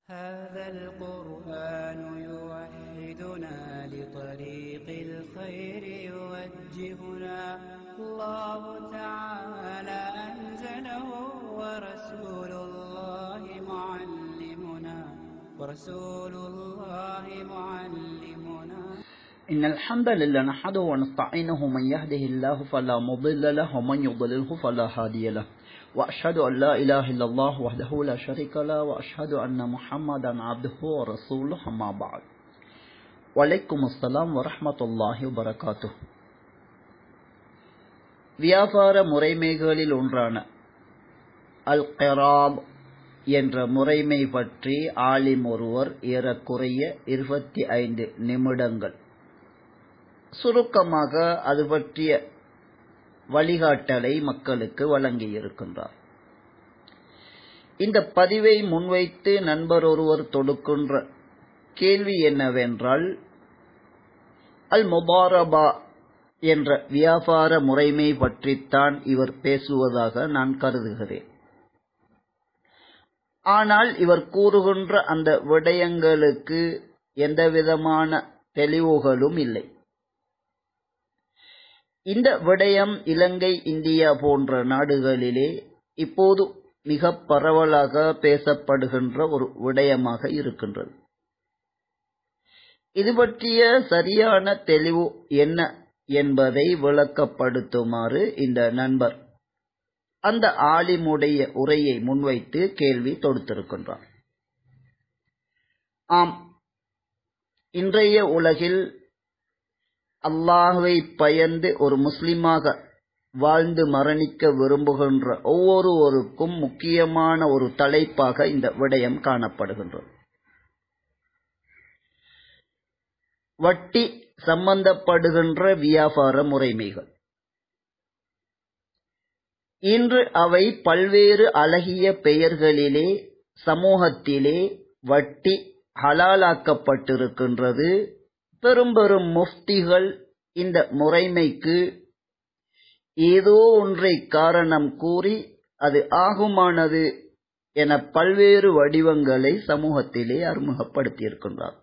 هذا القرآن يوحدنا لطريق الخير يوجهنا الله تعالى أنزله ورسول الله معلمنا ورسول الله معلمنا إن الحمد لله نحمده ونستعينه من يهده الله فلا مضل له ومن يضلله فلا هادي له وأشهد أن لا إله إلا الله وحده لا شريك له وأشهد أن محمدا عبده ورسوله أما بعد وعليكم السلام ورحمة الله وبركاته வியாபார முறைமைகளில் ஒன்றான அல் கராப் என்ற முறைமை பற்றி ஆலிம் ஒருவர் ஏறக்குறைய இருபத்தி ஐந்து நிமிடங்கள் சுருக்கமாக அது பற்றிய வழிகாட்டலை மக்களுக்கு வழங்கியிருக்கின்றார் இந்த பதிவை முன்வைத்து நண்பர் ஒருவர் தொடுக்கின்ற கேள்வி என்னவென்றால் அல் முபாரபா என்ற வியாபார முறைமை பற்றித்தான் இவர் பேசுவதாக நான் கருதுகிறேன் ஆனால் இவர் கூறுகின்ற அந்த விடயங்களுக்கு எந்தவிதமான தெளிவுகளும் இல்லை இந்த விடயம் இலங்கை இந்தியா போன்ற நாடுகளிலே இப்போது மிக பரவலாக பேசப்படுகின்ற ஒரு விடயமாக இருக்கின்றது இது பற்றிய சரியான தெளிவு என்ன என்பதை விளக்கப்படுத்துமாறு இந்த நண்பர் அந்த ஆலிமுடைய உரையை முன்வைத்து கேள்வி தொடுத்திருக்கின்றார் ஆம் இன்றைய உலகில் அல்லாஹுவை பயந்து ஒரு முஸ்லிமாக வாழ்ந்து மரணிக்க விரும்புகின்ற ஒவ்வொருவருக்கும் முக்கியமான ஒரு தலைப்பாக இந்த விடயம் காணப்படுகின்றது வட்டி சம்பந்தப்படுகின்ற வியாபார முறைமைகள் இன்று அவை பல்வேறு அழகிய பெயர்களிலே சமூகத்திலே வட்டி ஹலாலாக்கப்பட்டிருக்கின்றது பெரும் பெரும் முஃப்திகள் இந்த முறைமைக்கு ஏதோ ஒன்றை காரணம் கூறி அது ஆகுமானது என பல்வேறு வடிவங்களை சமூகத்திலே அறிமுகப்படுத்தியிருக்கின்றார்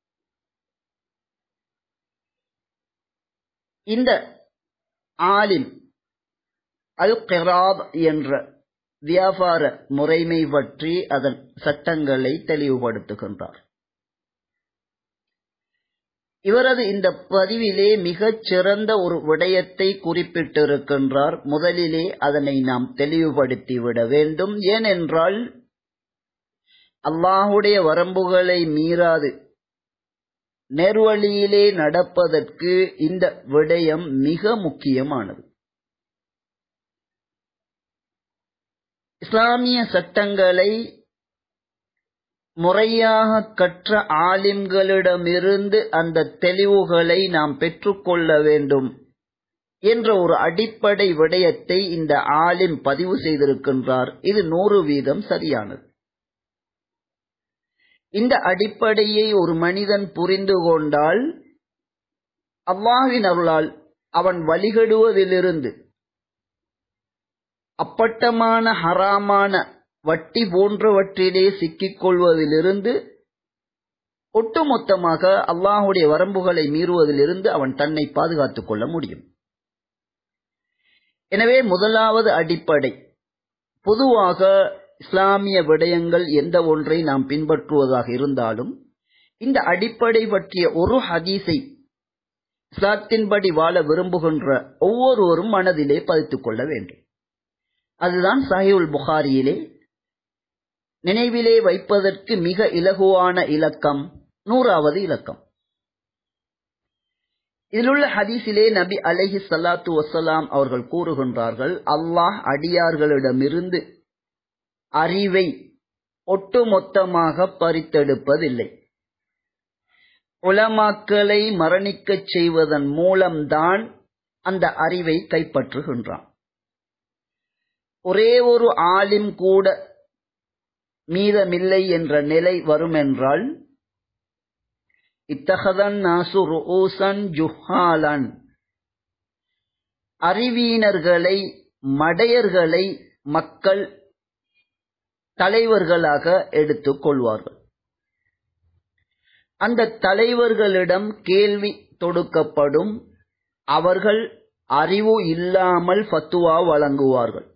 இந்த ஆலிம் அல் கிராப் என்ற வியாபார முறைமை பற்றி அதன் சட்டங்களை தெளிவுபடுத்துகின்றார் இவரது இந்த பதிவிலே மிகச் சிறந்த ஒரு விடயத்தை குறிப்பிட்டிருக்கின்றார் முதலிலே அதனை நாம் தெளிவுபடுத்திவிட வேண்டும் ஏனென்றால் அல்லாஹுடைய வரம்புகளை மீறாது நேர்வழியிலே நடப்பதற்கு இந்த விடயம் மிக முக்கியமானது இஸ்லாமிய சட்டங்களை முறையாக கற்ற ஆலிம்களிடமிருந்து அந்த தெளிவுகளை நாம் பெற்றுக்கொள்ள வேண்டும் என்ற ஒரு அடிப்படை விடயத்தை இந்த ஆலிம் பதிவு செய்திருக்கின்றார் இது நூறு வீதம் சரியானது இந்த அடிப்படையை ஒரு மனிதன் புரிந்து கொண்டால் அல்லாவின் அருளால் அவன் வழிகடுவதிலிருந்து அப்பட்டமான ஹராமான வட்டி போன்றவற்றிலே சிக்கிக் கொள்வதிலிருந்து ஒட்டுமொத்தமாக அல்லாஹுடைய வரம்புகளை மீறுவதிலிருந்து அவன் தன்னை பாதுகாத்துக் கொள்ள முடியும் எனவே முதலாவது அடிப்படை பொதுவாக இஸ்லாமிய விடயங்கள் எந்த ஒன்றை நாம் பின்பற்றுவதாக இருந்தாலும் இந்த அடிப்படை பற்றிய ஒரு ஹதீஸை இஸ்லாத்தின்படி வாழ விரும்புகின்ற ஒவ்வொருவரும் மனதிலே பதித்துக் கொள்ள வேண்டும் அதுதான் சாஹிவுல் புகாரியிலே நினைவிலே வைப்பதற்கு மிக இலகுவான இலக்கம் நூறாவது இலக்கம் இதிலுள்ள ஹதீஸிலே நபி அலஹி சல்லாத்து வசலாம் அவர்கள் கூறுகின்றார்கள் அல்லாஹ் அடியார்களிடமிருந்து அறிவை ஒட்டுமொத்தமாக பறித்தெடுப்பதில்லை உலமாக்களை மரணிக்கச் செய்வதன் மூலம்தான் அந்த அறிவை கைப்பற்றுகின்றான் ஒரே ஒரு ஆலிம் கூட மீதமில்லை என்ற நிலை வருமென்றால் இத்தகதன் நாசு ருஊசன் ஜுஹாலன் அறிவீனர்களை மடையர்களை மக்கள் தலைவர்களாக எடுத்துக் கொள்வார்கள் அந்த தலைவர்களிடம் கேள்வி தொடுக்கப்படும் அவர்கள் அறிவு இல்லாமல் ஃபத்துவா வழங்குவார்கள்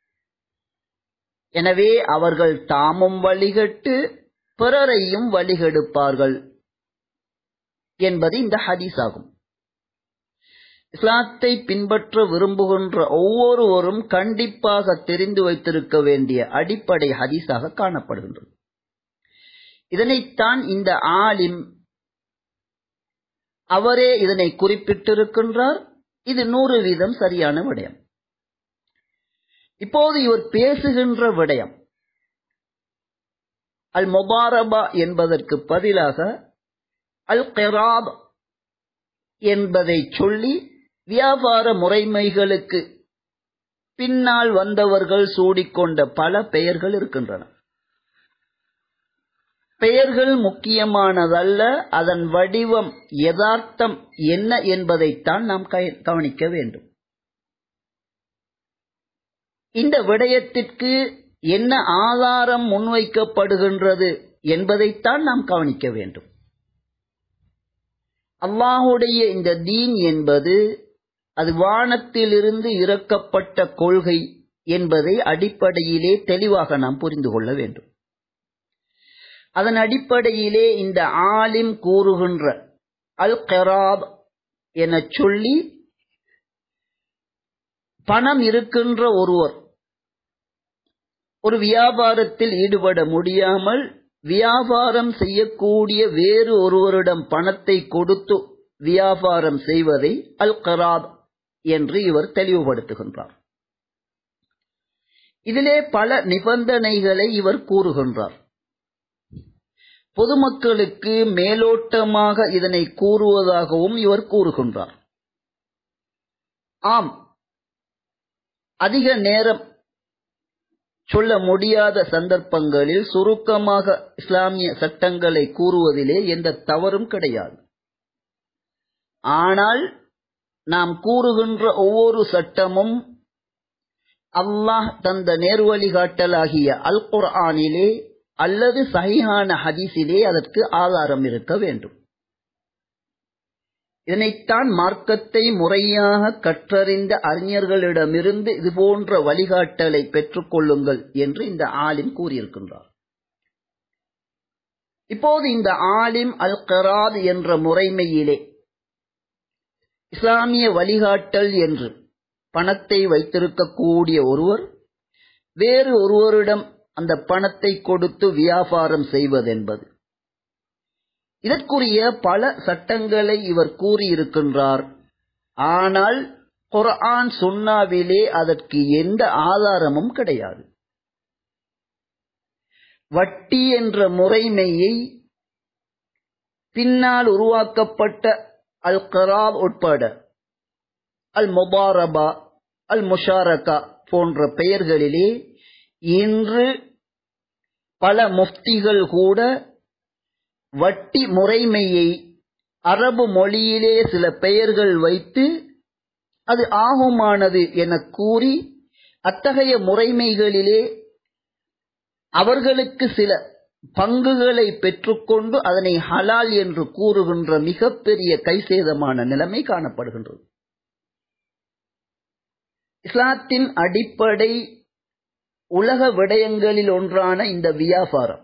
எனவே அவர்கள் தாமும் வழிகட்டு பிறரையும் வழிகெடுப்பார்கள் என்பது இந்த ஹதீஸ் ஆகும் இஸ்லாத்தை பின்பற்ற விரும்புகின்ற ஒவ்வொருவரும் கண்டிப்பாக தெரிந்து வைத்திருக்க வேண்டிய அடிப்படை ஹதீஸாக காணப்படுகின்றது இதனைத்தான் இந்த ஆலிம் அவரே இதனை குறிப்பிட்டிருக்கின்றார் இது நூறு வீதம் சரியான விடயம் இப்போது இவர் பேசுகின்ற விடயம் அல் முபாரபா என்பதற்கு பதிலாக அல் கெராப் என்பதை சொல்லி வியாபார முறைமைகளுக்கு பின்னால் வந்தவர்கள் சூடிக்கொண்ட பல பெயர்கள் இருக்கின்றன பெயர்கள் முக்கியமானதல்ல அதன் வடிவம் யதார்த்தம் என்ன என்பதைத்தான் நாம் கவனிக்க வேண்டும் இந்த விடயத்திற்கு என்ன ஆதாரம் முன்வைக்கப்படுகின்றது என்பதைத்தான் நாம் கவனிக்க வேண்டும் அல்லாஹுடைய இந்த தீன் என்பது அது வானத்திலிருந்து இறக்கப்பட்ட கொள்கை என்பதை அடிப்படையிலே தெளிவாக நாம் புரிந்து கொள்ள வேண்டும் அதன் அடிப்படையிலே இந்த ஆலிம் கூறுகின்ற அல் கராப் என சொல்லி பணம் இருக்கின்ற ஒருவர் ஒரு வியாபாரத்தில் ஈடுபட முடியாமல் வியாபாரம் செய்யக்கூடிய வேறு ஒருவரிடம் பணத்தை கொடுத்து வியாபாரம் செய்வதை அல் கராப் என்று இவர் தெளிவுபடுத்துகின்றார் இதிலே பல நிபந்தனைகளை இவர் கூறுகின்றார் பொதுமக்களுக்கு மேலோட்டமாக இதனை கூறுவதாகவும் இவர் கூறுகின்றார் ஆம் அதிக நேரம் சொல்ல முடியாத சந்தர்ப்பங்களில் சுருக்கமாக இஸ்லாமிய சட்டங்களை கூறுவதிலே எந்த தவறும் கிடையாது ஆனால் நாம் கூறுகின்ற ஒவ்வொரு சட்டமும் அல்லாஹ் தந்த நேர்வழிகாட்டலாகிய அல் குர்ஆனிலே அல்லது சஹிஹான ஹதீஸிலே அதற்கு ஆதாரம் இருக்க வேண்டும் இதனைத்தான் மார்க்கத்தை முறையாக கற்றறிந்த அறிஞர்களிடமிருந்து இதுபோன்ற வழிகாட்டலை பெற்றுக் கொள்ளுங்கள் என்று இந்த ஆலிம் கூறியிருக்கின்றார் இப்போது இந்த ஆலிம் அல் கராத் என்ற முறைமையிலே இஸ்லாமிய வழிகாட்டல் என்று பணத்தை வைத்திருக்கக்கூடிய ஒருவர் வேறு ஒருவரிடம் அந்த பணத்தை கொடுத்து வியாபாரம் செய்வதென்பது இதற்குரிய பல சட்டங்களை இவர் கூறியிருக்கின்றார் ஆனால் குர்ஆன் சுன்னாவிலே அதற்கு எந்த ஆதாரமும் கிடையாது வட்டி என்ற முறைமையை பின்னால் உருவாக்கப்பட்ட அல் கராப் உட்பட அல் முபாரபா அல் முஷாரகா போன்ற பெயர்களிலே இன்று பல முஃப்திகள் கூட வட்டி முறைமையை அரபு மொழியிலே சில பெயர்கள் வைத்து அது ஆகுமானது என கூறி அத்தகைய முறைமைகளிலே அவர்களுக்கு சில பங்குகளை பெற்றுக்கொண்டு அதனை ஹலால் என்று கூறுகின்ற மிகப்பெரிய கைசேதமான நிலைமை காணப்படுகின்றது இஸ்லாத்தின் அடிப்படை உலக விடயங்களில் ஒன்றான இந்த வியாபாரம்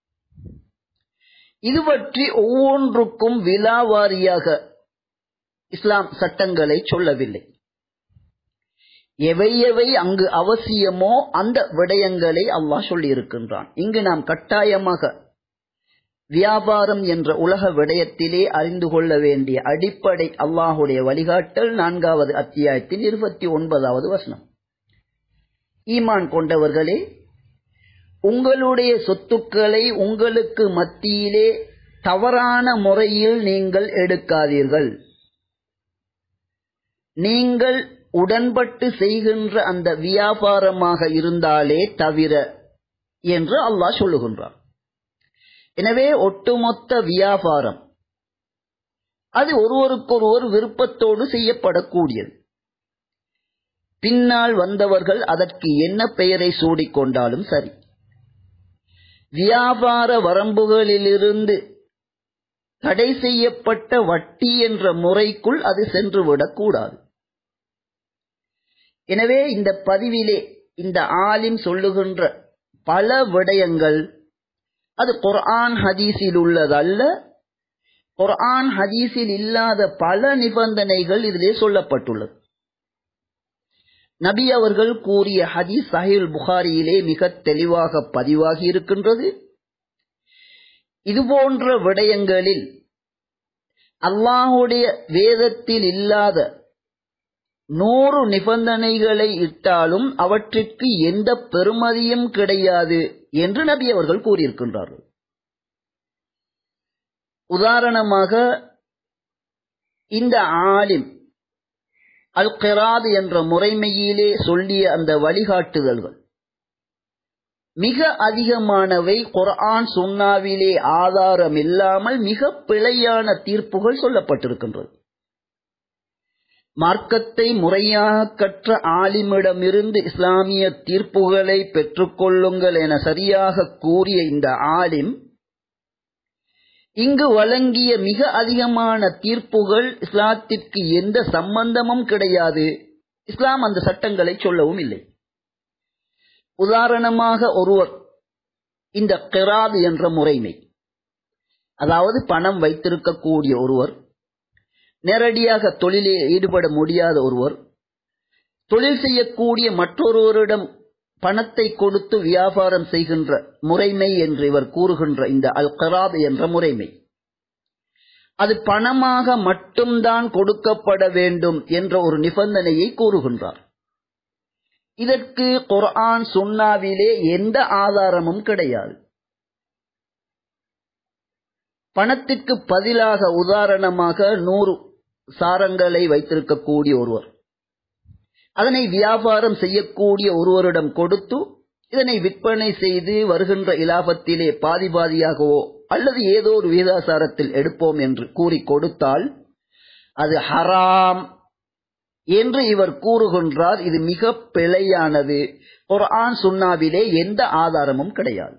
இது பற்றி ஒவ்வொன்றுக்கும் விலாவாரியாக இஸ்லாம் சட்டங்களை சொல்லவில்லை எவை எவை அங்கு அவசியமோ அந்த விடயங்களை அல்லாஹ் சொல்லியிருக்கின்றான் இங்கு நாம் கட்டாயமாக வியாபாரம் என்ற உலக விடயத்திலே அறிந்து கொள்ள வேண்டிய அடிப்படை அல்லாஹுடைய வழிகாட்டல் நான்காவது அத்தியாயத்தின் இருபத்தி ஒன்பதாவது வசனம் ஈமான் கொண்டவர்களே உங்களுடைய சொத்துக்களை உங்களுக்கு மத்தியிலே தவறான முறையில் நீங்கள் எடுக்காதீர்கள் நீங்கள் உடன்பட்டு செய்கின்ற அந்த வியாபாரமாக இருந்தாலே தவிர என்று அல்லாஹ் சொல்லுகின்றார் எனவே ஒட்டுமொத்த வியாபாரம் அது ஒருவருக்கொருவர் விருப்பத்தோடு செய்யப்படக்கூடியது பின்னால் வந்தவர்கள் அதற்கு என்ன பெயரை சூடிக்கொண்டாலும் சரி வியாபார வரம்புகளிலிருந்து தடை செய்யப்பட்ட வட்டி என்ற முறைக்குள் அது சென்றுவிடக்கூடாது எனவே இந்த பதிவிலே இந்த ஆலிம் சொல்லுகின்ற பல விடயங்கள் அது குர்ஆன் ஹதீஸில் உள்ளதல்ல குர்ஆன் ஹதீஸில் இல்லாத பல நிபந்தனைகள் இதிலே சொல்லப்பட்டுள்ளது நபி அவர்கள் கூறிய ஹதீஸ் சஹீல் புகாரியிலே மிக தெளிவாக பதிவாகி இருக்கின்றது இதுபோன்ற விடயங்களில் அல்லாஹுடைய வேதத்தில் இல்லாத நூறு நிபந்தனைகளை இட்டாலும் அவற்றிற்கு எந்த பெருமதியும் கிடையாது என்று நபி அவர்கள் கூறியிருக்கின்றார்கள் உதாரணமாக இந்த ஆலிம் அல் கிராத் என்ற முறைமையிலே சொல்லிய அந்த வழிகாட்டுதல்கள் மிக அதிகமானவை குர்ஆன் சுன்னாவிலே ஆதாரம் இல்லாமல் மிக பிழையான தீர்ப்புகள் சொல்லப்பட்டிருக்கின்றது மார்க்கத்தை முறையாக கற்ற ஆலிமிடமிருந்து இஸ்லாமிய தீர்ப்புகளை பெற்றுக்கொள்ளுங்கள் என சரியாக கூறிய இந்த ஆலிம் இங்கு வழங்கிய மிக அதிகமான தீர்ப்புகள் இஸ்லாத்திற்கு எந்த சம்பந்தமும் கிடையாது இஸ்லாம் அந்த சட்டங்களை சொல்லவும் இல்லை உதாரணமாக ஒருவர் இந்த கிராத் என்ற முறைமை அதாவது பணம் வைத்திருக்கக்கூடிய ஒருவர் நேரடியாக தொழிலில் ஈடுபட முடியாத ஒருவர் தொழில் செய்யக்கூடிய மற்றொருவரிடம் பணத்தை கொடுத்து வியாபாரம் செய்கின்ற முறைமை என்று இவர் கூறுகின்ற இந்த அல் கராத் என்ற முறைமை அது பணமாக மட்டும்தான் கொடுக்கப்பட வேண்டும் என்ற ஒரு நிபந்தனையை கூறுகின்றார் இதற்கு குர்ஆன் சுன்னாவிலே எந்த ஆதாரமும் கிடையாது பணத்திற்கு பதிலாக உதாரணமாக நூறு சாரங்களை வைத்திருக்கக்கூடிய ஒருவர் அதனை வியாபாரம் செய்யக்கூடிய ஒருவரிடம் கொடுத்து இதனை விற்பனை செய்து வருகின்ற இலாபத்திலே பாதி பாதியாகவோ அல்லது ஏதோ ஒரு விகிதாசாரத்தில் எடுப்போம் என்று கூறி கொடுத்தால் அது ஹராம் என்று இவர் கூறுகின்றார் இது மிக பிழையானது குர்ஆன் சுன்னாவிலே எந்த ஆதாரமும் கிடையாது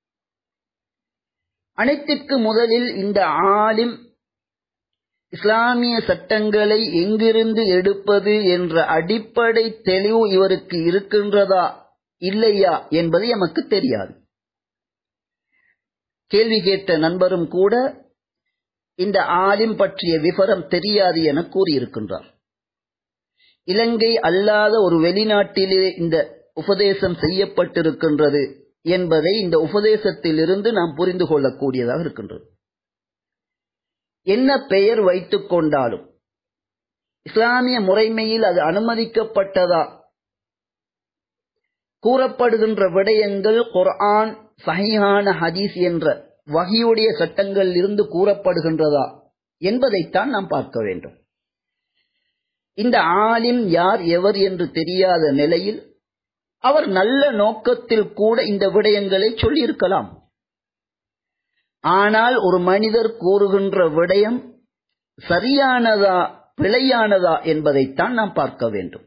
அனைத்திற்கு முதலில் இந்த ஆலிம் இஸ்லாமிய சட்டங்களை எங்கிருந்து எடுப்பது என்ற அடிப்படை தெளிவு இவருக்கு இருக்கின்றதா இல்லையா என்பது எமக்கு தெரியாது கேள்வி கேட்ட நண்பரும் கூட இந்த ஆலிம் பற்றிய விவரம் தெரியாது என கூறியிருக்கின்றார் இலங்கை அல்லாத ஒரு வெளிநாட்டிலே இந்த உபதேசம் செய்யப்பட்டிருக்கின்றது என்பதை இந்த உபதேசத்திலிருந்து நாம் புரிந்து கொள்ளக்கூடியதாக இருக்கின்றது என்ன பெயர் வைத்துக் கொண்டாலும் இஸ்லாமிய முறைமையில் அது அனுமதிக்கப்பட்டதா கூறப்படுகின்ற விடயங்கள் குர்ஆன் சஹீஹான ஹதீஸ் என்ற வகையுடைய சட்டங்கள் இருந்து கூறப்படுகின்றதா என்பதைத்தான் நாம் பார்க்க வேண்டும் இந்த ஆலிம் யார் எவர் என்று தெரியாத நிலையில் அவர் நல்ல நோக்கத்தில் கூட இந்த விடயங்களை சொல்லியிருக்கலாம் ஆனால் ஒரு மனிதர் கூறுகின்ற விடயம் சரியானதா பிழையானதா என்பதைத்தான் நாம் பார்க்க வேண்டும்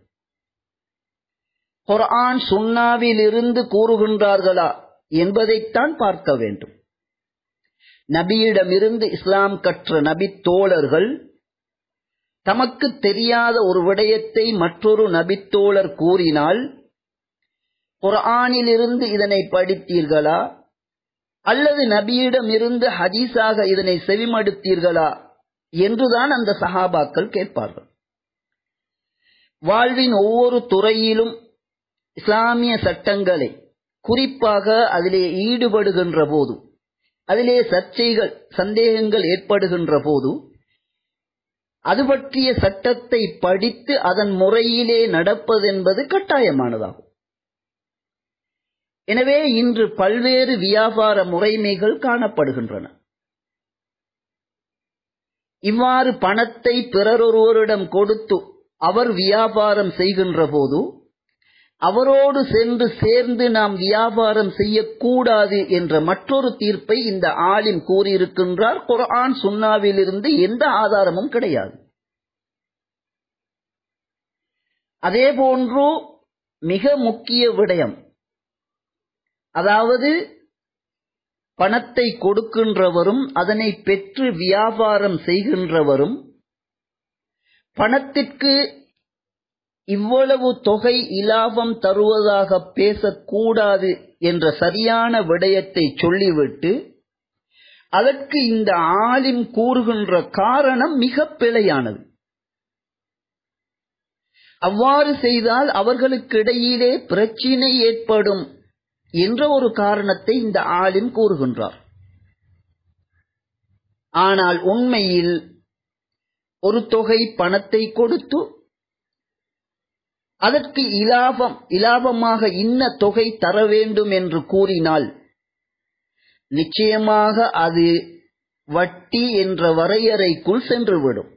குர்ஆன் சுன்னாவில் இருந்து கூறுகின்றார்களா என்பதைத்தான் பார்க்க வேண்டும் நபியிடமிருந்து இஸ்லாம் கற்ற நபி தோழர்கள் தமக்கு தெரியாத ஒரு விடயத்தை மற்றொரு நபித்தோழர் கூறினால் குர்ஆனிலிருந்து இதனை படித்தீர்களா அல்லது நபியிடம் இருந்து ஹதீஸாக இதனை செவிமடுத்தீர்களா என்றுதான் அந்த சஹாபாக்கள் கேட்பார்கள் வாழ்வின் ஒவ்வொரு துறையிலும் இஸ்லாமிய சட்டங்களை குறிப்பாக அதிலே ஈடுபடுகின்ற போது அதிலே சர்ச்சைகள் சந்தேகங்கள் ஏற்படுகின்ற போது அது பற்றிய சட்டத்தை படித்து அதன் முறையிலே நடப்பதென்பது கட்டாயமானதாகும் எனவே இன்று பல்வேறு வியாபார முறைமைகள் காணப்படுகின்றன இவ்வாறு பணத்தை பிறரொருவரிடம் கொடுத்து அவர் வியாபாரம் செய்கின்ற போது அவரோடு சென்று சேர்ந்து நாம் வியாபாரம் செய்யக்கூடாது என்ற மற்றொரு தீர்ப்பை இந்த ஆலிம் கூறியிருக்கின்றார் குர்ஆன் சுன்னாவிலிருந்து எந்த ஆதாரமும் கிடையாது அதேபோன்று மிக முக்கிய விடயம் அதாவது பணத்தை கொடுக்கின்றவரும் அதனை பெற்று வியாபாரம் செய்கின்றவரும் பணத்திற்கு இவ்வளவு தொகை இலாபம் தருவதாக பேசக்கூடாது என்ற சரியான விடயத்தை சொல்லிவிட்டு அதற்கு இந்த ஆலிம் கூறுகின்ற காரணம் மிக பிழையானது அவ்வாறு செய்தால் அவர்களுக்கு இடையிலே பிரச்சினை ஏற்படும் என்ற ஒரு காரணத்தை இந்த ஆலிம் கூறுகின்றார் ஆனால் உண்மையில் ஒரு தொகை பணத்தை கொடுத்து அதற்கு இலாபம் இலாபமாக இன்ன தொகை தர வேண்டும் என்று கூறினால் நிச்சயமாக அது வட்டி என்ற வரையறைக்குள் சென்றுவிடும்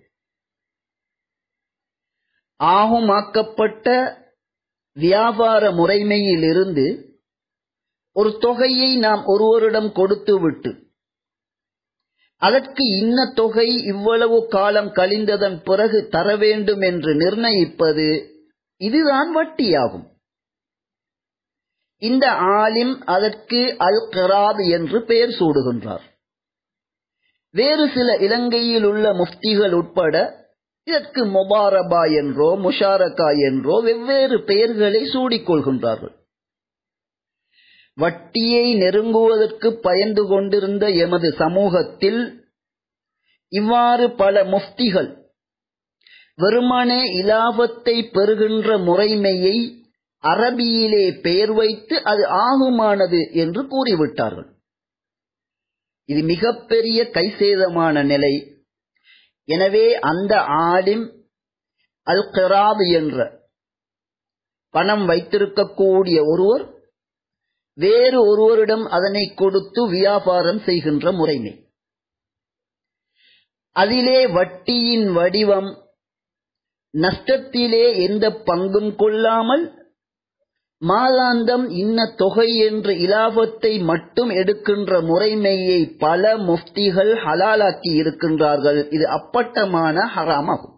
ஆகுமாக்கப்பட்ட வியாபார முறைமையிலிருந்து ஒரு தொகையை நாம் ஒருவரிடம் கொடுத்துவிட்டு அதற்கு இன்ன தொகை இவ்வளவு காலம் கழிந்ததன் பிறகு தர வேண்டும் என்று நிர்ணயிப்பது இதுதான் வட்டியாகும் இந்த ஆலிம் அதற்கு அல் கராப் என்று பெயர் சூடுகின்றார் வேறு சில இலங்கையில் உள்ள முஃப்திகள் உட்பட இதற்கு முபாரபா என்றோ முஷாரகா என்றோ வெவ்வேறு பெயர்களை சூடிக்கொள்கின்றார்கள் வட்டியை நெருங்குவதற்கு பயந்து கொண்டிருந்த எமது சமூகத்தில் இவ்வாறு பல முஃப்திகள் வெறுமனே இலாபத்தை பெறுகின்ற முறைமையை அரபியிலே பெயர் வைத்து அது ஆகுமானது என்று கூறிவிட்டார்கள் இது மிகப்பெரிய கைசேதமான நிலை எனவே அந்த ஆலிம் அல் கராப் என்ற பணம் வைத்திருக்கக்கூடிய ஒருவர் வேறு ஒருவரிடம் அதனை கொடுத்து வியாபாரம் செய்கின்ற முறைமை அதிலே வட்டியின் வடிவம் நஷ்டத்திலே எந்த பங்கும் கொள்ளாமல் மாதாந்தம் இன்ன தொகை என்ற இலாபத்தை மட்டும் எடுக்கின்ற முறைமையை பல முஃப்திகள் ஹலாலாக்கி இருக்கின்றார்கள் இது அப்பட்டமான ஹராமாகும்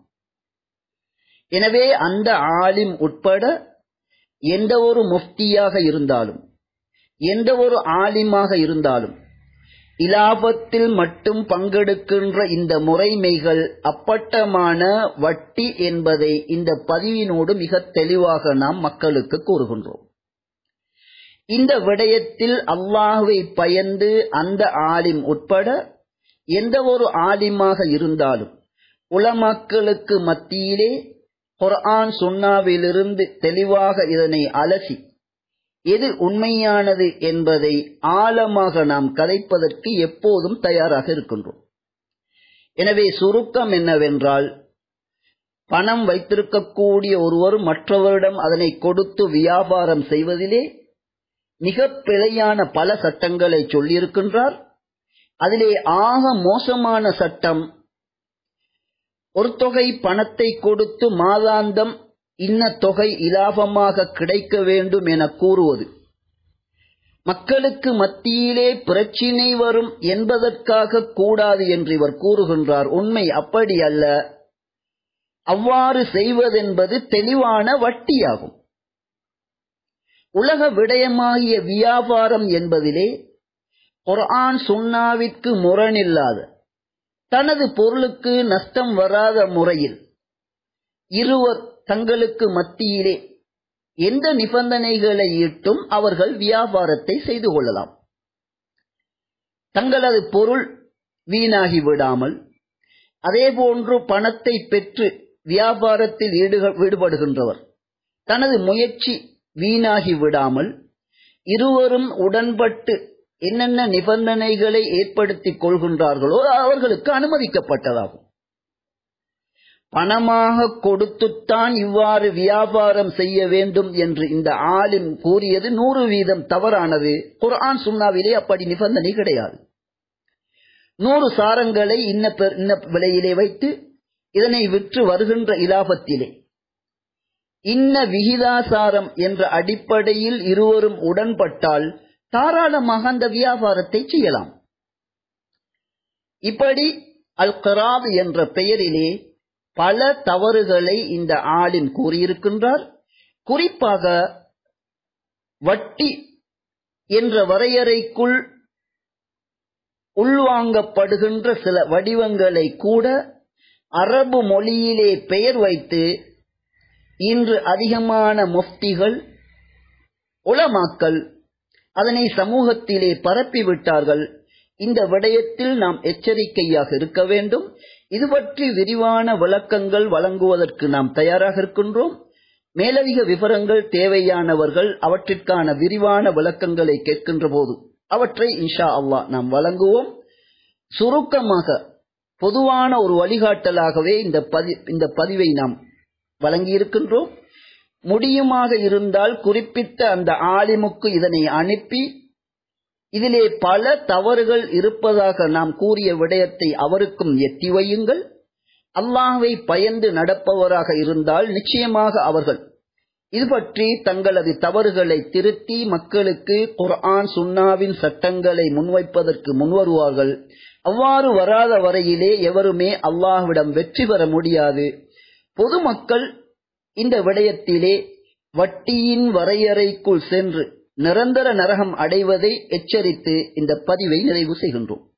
எனவே அந்த ஆலிம் உட்பட எந்த ஒரு முஃப்தியாக இருந்தாலும் எந்த ஒரு ஆலிமாக இருந்தாலும் இலாபத்தில் மட்டும் பங்கெடுக்கின்ற இந்த முறைமைகள் அப்பட்டமான வட்டி என்பதை இந்த பதிவினோடு மிக தெளிவாக நாம் மக்களுக்கு கூறுகின்றோம் இந்த விடயத்தில் அல்லாஹுவை பயந்து அந்த ஆலிம் உட்பட எந்த ஒரு ஆலிமாக இருந்தாலும் உலமக்களுக்கு மத்தியிலே குர்ஆன் சுன்னாவிலிருந்து தெளிவாக இதனை அலசி எது உண்மையானது என்பதை ஆழமாக நாம் கதைப்பதற்கு எப்போதும் தயாராக இருக்கின்றோம் எனவே சுருக்கம் என்னவென்றால் பணம் வைத்திருக்கக்கூடிய ஒருவர் மற்றவரிடம் அதனை கொடுத்து வியாபாரம் செய்வதிலே மிக பிழையான பல சட்டங்களை சொல்லியிருக்கின்றார் அதிலே ஆக மோசமான சட்டம் ஒரு தொகை பணத்தை கொடுத்து மாதாந்தம் இன்ன தொகை இலாபமாக கிடைக்க வேண்டும் என கூறுவது மக்களுக்கு மத்தியிலே பிரச்சினை வரும் என்பதற்காக கூடாது என்று இவர் கூறுகின்றார் உண்மை அப்படி அல்ல அவ்வாறு செய்வதென்பது தெளிவான வட்டியாகும் உலக விடயமாகிய வியாபாரம் என்பதிலே குர்ஆன் சுன்னாவிற்கு முரணில்லாத தனது பொருளுக்கு நஷ்டம் வராத முறையில் இருவர் தங்களுக்கு மத்தியிலே எந்த நிபந்தனைகளை இட்டும் அவர்கள் வியாபாரத்தை செய்து கொள்ளலாம் தங்களது பொருள் வீணாகி விடாமல் அதேபோன்று பணத்தை பெற்று வியாபாரத்தில் ஈடுபடுகின்றவர் தனது முயற்சி வீணாகி விடாமல் இருவரும் உடன்பட்டு என்னென்ன நிபந்தனைகளை ஏற்படுத்திக் கொள்கின்றார்களோ அவர்களுக்கு அனுமதிக்கப்பட்டதாகும் பணமாக கொடுத்துத்தான் இவ்வாறு வியாபாரம் செய்ய வேண்டும் என்று இந்த ஆலிம் கூறியது நூறு வீதம் தவறானது குர்ஆன் சுன்னாவிலே அப்படி நிபந்தனை கிடையாது நூறு சாரங்களை இன்ன இன்ன விலையிலே வைத்து இதனை விற்று வருகின்ற இலாபத்திலே இன்ன விகிதாசாரம் என்ற அடிப்படையில் இருவரும் உடன்பட்டால் தாராளமாக அந்த வியாபாரத்தை செய்யலாம் இப்படி அல் கராப் என்ற பெயரிலே பல தவறுகளை இந்த ஆளின் கூறியிருக்கின்றார் குறிப்பாக வட்டி என்ற வரையறைக்குள் உள்வாங்கப்படுகின்ற சில வடிவங்களை கூட அரபு மொழியிலே பெயர் வைத்து இன்று அதிகமான முஃப்திகள் உலமாக்கள் அதனை சமூகத்திலே பரப்பிவிட்டார்கள் இந்த விடயத்தில் நாம் எச்சரிக்கையாக இருக்க வேண்டும் இது பற்றி விரிவான விளக்கங்கள் வழங்குவதற்கு நாம் தயாராக இருக்கின்றோம் மேலதிக விவரங்கள் தேவையானவர்கள் அவற்றிற்கான விரிவான விளக்கங்களை கேட்கின்ற போது அவற்றை இன்ஷா அல்லாஹ் நாம் வழங்குவோம் சுருக்கமாக பொதுவான ஒரு வழிகாட்டலாகவே இந்த பதி இந்த பதிவை நாம் வழங்கியிருக்கின்றோம் முடியுமாக இருந்தால் குறிப்பிட்ட அந்த ஆலிமுக்கு இதனை அனுப்பி இதிலே பல தவறுகள் இருப்பதாக நாம் கூறிய விடயத்தை அவருக்கும் எத்தி வையுங்கள் அல்லாஹ்வை பயந்து நடப்பவராக இருந்தால் நிச்சயமாக அவர்கள் இது பற்றி தங்களது தவறுகளை திருத்தி மக்களுக்கு குர்ஆன் சுன்னாவின் சட்டங்களை முன்வைப்பதற்கு முன்வருவார்கள் அவ்வாறு வராத வரையிலே எவருமே அல்லாஹ்விடம் வெற்றி பெற முடியாது பொதுமக்கள் இந்த விடயத்திலே வட்டியின் வரையறைக்குள் சென்று நிரந்தர நரகம் அடைவதை எச்சரித்து இந்த பதிவை நிறைவு செய்கின்றோம்